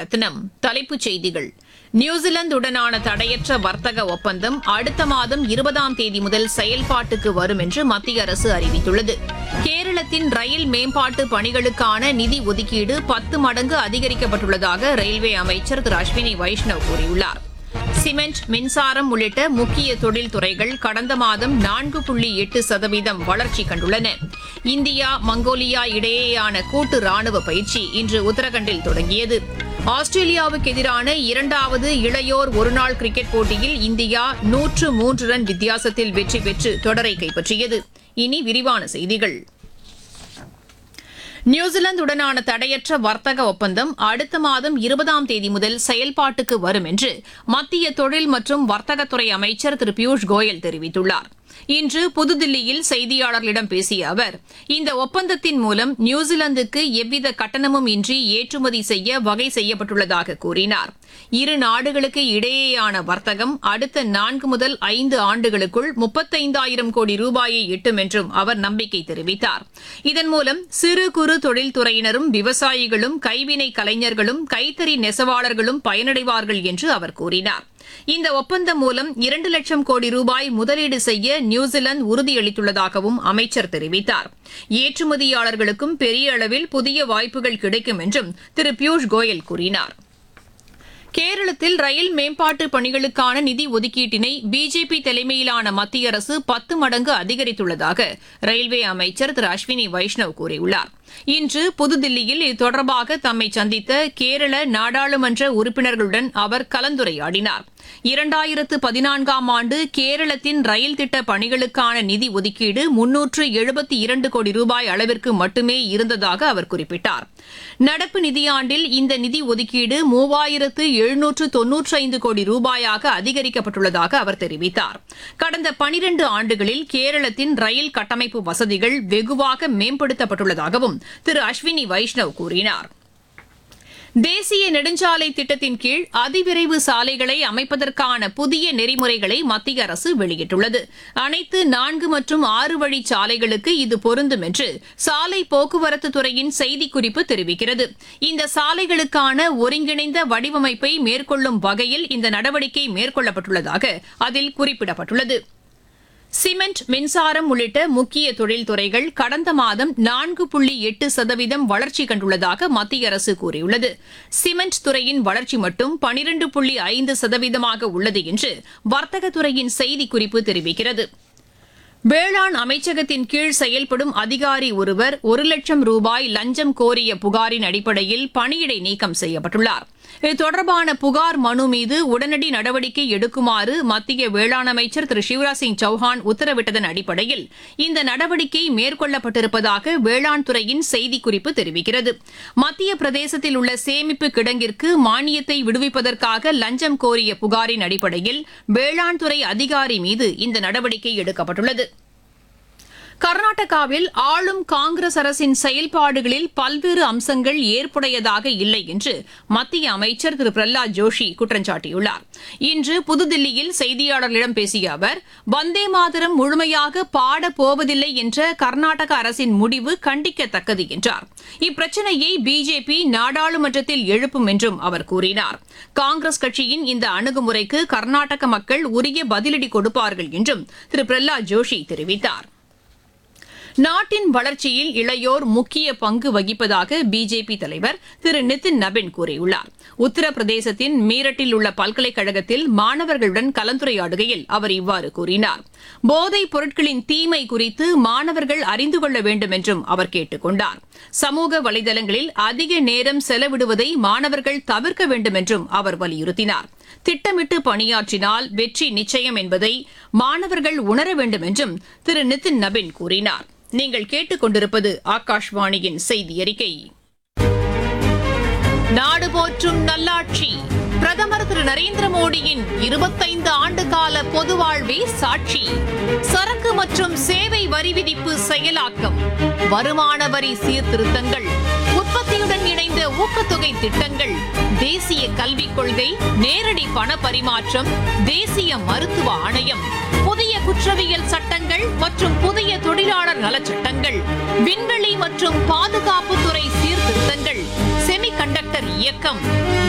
ரத்னம் தலைப்புச் செய்திகள் நியூசிலாந்துடனான தடையற்ற வர்த்தக ஒப்பந்தம் அடுத்த மாதம் இருபதாம் தேதி முதல் செயல்பாட்டுக்கு வரும் என்று மத்திய அரசு அறிவித்துள்ளது கேரளத்தின் ரயில் மேம்பாட்டு பணிகளுக்கான நிதி ஒதுக்கீடு பத்து மடங்கு அதிகரிக்கப்பட்டுள்ளதாக ரயில்வே அமைச்சர் திரு அஸ்வினி வைஷ்ணவ் கூறியுள்ளார் சிமெண்ட் மின்சாரம் உள்ளிட்ட முக்கிய தொழில் துறைகள் கடந்த மாதம் நான்கு புள்ளி எட்டு சதவீதம் வளர்ச்சி கண்டுள்ளன இந்தியா மங்கோலியா இடையேயான கூட்டு ராணுவ பயிற்சி இன்று உத்தரகண்டில் தொடங்கியது ஆஸ்திரேலியாவுக்கு எதிரான இரண்டாவது இளையோர் ஒருநாள் கிரிக்கெட் போட்டியில் இந்தியா நூற்று மூன்று ரன் வித்தியாசத்தில் வெற்றி பெற்று தொடரை கைப்பற்றியது இனி விரிவான செய்திகள் நியூசிலாந்துடனான தடையற்ற வர்த்தக ஒப்பந்தம் அடுத்த மாதம் இருபதாம் தேதி முதல் செயல்பாட்டுக்கு வரும் என்று மத்திய தொழில் மற்றும் வர்த்தகத்துறை அமைச்சர் திரு பியூஷ் கோயல் தெரிவித்துள்ளார் இன்று புதுதில்லியில் செய்தியாளர்களிடம் பேசிய அவர் இந்த ஒப்பந்தத்தின் மூலம் நியூசிலாந்துக்கு எவ்வித கட்டணமும் இன்றி ஏற்றுமதி செய்ய வகை செய்யப்பட்டுள்ளதாக கூறினார் இரு நாடுகளுக்கு இடையேயான வர்த்தகம் அடுத்த நான்கு முதல் ஐந்து ஆண்டுகளுக்குள் முப்பத்தைந்தாயிரம் கோடி ரூபாயை எட்டும் என்றும் அவர் நம்பிக்கை தெரிவித்தார் இதன் மூலம் சிறு குறு தொழில்துறையினரும் விவசாயிகளும் கைவினை கலைஞர்களும் கைத்தறி நெசவாளர்களும் பயனடைவார்கள் என்று அவர் கூறினார் இந்த ஒப்பந்தம் மூலம் இரண்டு லட்சம் கோடி ரூபாய் முதலீடு செய்ய நியூசிலாந்து உறுதியளித்துள்ளதாகவும் அமைச்சர் தெரிவித்தார் ஏற்றுமதியாளர்களுக்கும் பெரிய அளவில் புதிய வாய்ப்புகள் கிடைக்கும் என்றும் திரு பியூஷ் கோயல் கூறினார் கேரளத்தில் ரயில் மேம்பாட்டு பணிகளுக்கான நிதி ஒதுக்கீட்டினை பிஜேபி தலைமையிலான மத்திய அரசு பத்து மடங்கு அதிகரித்துள்ளதாக ரயில்வே அமைச்சர் திரு அஸ்வினி வைஷ்ணவ் கூறியுள்ளார் இன்று புதுதில்லியில் இது தொடர்பாக தம்மை சந்தித்த கேரள நாடாளுமன்ற உறுப்பினர்களுடன் அவர் கலந்துரையாடினார் இரண்டாயிரத்து பதினான்காம் ஆண்டு கேரளத்தின் ரயில் திட்ட பணிகளுக்கான நிதி ஒதுக்கீடு முன்னூற்று எழுபத்தி இரண்டு கோடி ரூபாய் அளவிற்கு மட்டுமே இருந்ததாக அவர் குறிப்பிட்டார் நடப்பு நிதியாண்டில் இந்த நிதி ஒதுக்கீடு மூவாயிரத்து எழுநூற்று தொன்னூற்றி ஐந்து கோடி ரூபாயாக அதிகரிக்கப்பட்டுள்ளதாக அவர் தெரிவித்தார் கடந்த பனிரண்டு ஆண்டுகளில் கேரளத்தின் ரயில் கட்டமைப்பு வசதிகள் வெகுவாக மேம்படுத்தப்பட்டுள்ளதாகவும் திரு அஸ்வினி வைஷ்ணவ் கூறினார் தேசிய நெடுஞ்சாலை திட்டத்தின் கீழ் அதிவிரைவு சாலைகளை அமைப்பதற்கான புதிய நெறிமுறைகளை மத்திய அரசு வெளியிட்டுள்ளது அனைத்து நான்கு மற்றும் ஆறு வழி சாலைகளுக்கு இது பொருந்தும் என்று சாலை போக்குவரத்து துறையின் செய்திக்குறிப்பு தெரிவிக்கிறது இந்த சாலைகளுக்கான ஒருங்கிணைந்த வடிவமைப்பை மேற்கொள்ளும் வகையில் இந்த நடவடிக்கை மேற்கொள்ளப்பட்டுள்ளதாக அதில் குறிப்பிடப்பட்டுள்ளது சிமெண்ட் மின்சாரம் உள்ளிட்ட முக்கிய தொழில்துறைகள் கடந்த மாதம் நான்கு புள்ளி எட்டு சதவீதம் வளர்ச்சி கண்டுள்ளதாக மத்திய அரசு கூறியுள்ளது சிமெண்ட் துறையின் வளர்ச்சி மட்டும் பனிரண்டு புள்ளி ஐந்து சதவீதமாக உள்ளது என்று வர்த்தகத்துறையின் செய்திக்குறிப்பு தெரிவிக்கிறது வேளாண் அமைச்சகத்தின் கீழ் செயல்படும் அதிகாரி ஒருவர் ஒரு லட்சம் ரூபாய் லஞ்சம் கோரிய புகாரின் அடிப்படையில் பணியிடை நீக்கம் செய்யப்பட்டுள்ளார் இது தொடர்பான புகார் மனு மீது உடனடி நடவடிக்கை எடுக்குமாறு மத்திய வேளாண் அமைச்சர் திரு சிவராஜ் சிங் சௌஹான் உத்தரவிட்டதன் அடிப்படையில் இந்த நடவடிக்கை மேற்கொள்ளப்பட்டிருப்பதாக வேளாண் துறையின் செய்திக்குறிப்பு தெரிவிக்கிறது மத்திய பிரதேசத்தில் உள்ள சேமிப்பு கிடங்கிற்கு மானியத்தை விடுவிப்பதற்காக லஞ்சம் கோரிய புகாரின் அடிப்படையில் வேளாண் துறை அதிகாரி மீது இந்த நடவடிக்கை எடுக்கப்பட்டுள்ளது கர்நாடகாவில் ஆளும் காங்கிரஸ் அரசின் செயல்பாடுகளில் பல்வேறு அம்சங்கள் ஏற்புடையதாக இல்லை என்று மத்திய அமைச்சர் திரு பிரஹ்லாத் ஜோஷி குற்றம் சாட்டியுள்ளார் இன்று புதுதில்லியில் செய்தியாளர்களிடம் பேசிய அவர் வந்தே மாதரம் முழுமையாக பாடப் போவதில்லை என்ற கர்நாடக அரசின் முடிவு கண்டிக்கத்தக்கது என்றார் இப்பிரச்சனையை பிஜேபி நாடாளுமன்றத்தில் எழுப்பும் என்றும் அவர் கூறினார் காங்கிரஸ் கட்சியின் இந்த அணுகுமுறைக்கு கர்நாடக மக்கள் உரிய பதிலடி கொடுப்பார்கள் என்றும் திரு பிரஹ்லாத் ஜோஷி தெரிவித்தார் நாட்டின் வளர்ச்சியில் இளையோர் முக்கிய பங்கு வகிப்பதாக பிஜேபி தலைவர் திரு நிதின் நபின் கூறியுள்ளார் உத்தரப்பிரதேசத்தின் மீரட்டில் உள்ள பல்கலைக்கழகத்தில் மாணவர்களுடன் கலந்துரையாடுகையில் அவர் இவ்வாறு கூறினார் போதைப் பொருட்களின் தீமை குறித்து மாணவர்கள் அறிந்து கொள்ள வேண்டும் என்றும் அவர் கேட்டுக் கொண்டார் சமூக வலைதளங்களில் அதிக நேரம் செலவிடுவதை மாணவர்கள் தவிர்க்க வேண்டும் என்றும் அவர் வலியுறுத்தினார் திட்டமிட்டு பணியாற்றினால் வெற்றி நிச்சயம் என்பதை மாணவர்கள் உணர வேண்டும் என்றும் திரு நிதின் நபின் கூறினார் நீங்கள் கேட்டுக்கொண்டிருப்பது ஆகாஷ்வாணியின் செய்தி அறிக்கை நாடு போற்றும் நல்லாட்சி பிரதமர் திரு நரேந்திர மோடியின் இருபத்தைந்து ஆண்டு கால பொது வாழ்வே சாட்சி சரக்கு மற்றும் சேவை வரி விதிப்பு செயலாக்கம் வருமான வரி சீர்திருத்தங்கள் உற்பத்தியுடன் இணைந்த ஊக்கத்தொகை திட்டங்கள் தேசிய கல்விக் கொள்கை நேரடி பண பரிமாற்றம் தேசிய மருத்துவ ஆணையம் புதிய குற்றவியல் சட்டங்கள் மற்றும் புதிய தொழிலாளர் நலச்சட்டங்கள் விண்வெளி மற்றும் பாதுகாப்புத்துறை சீர்திருத்தங்கள் செமிகண்டக்டர் இயக்கம்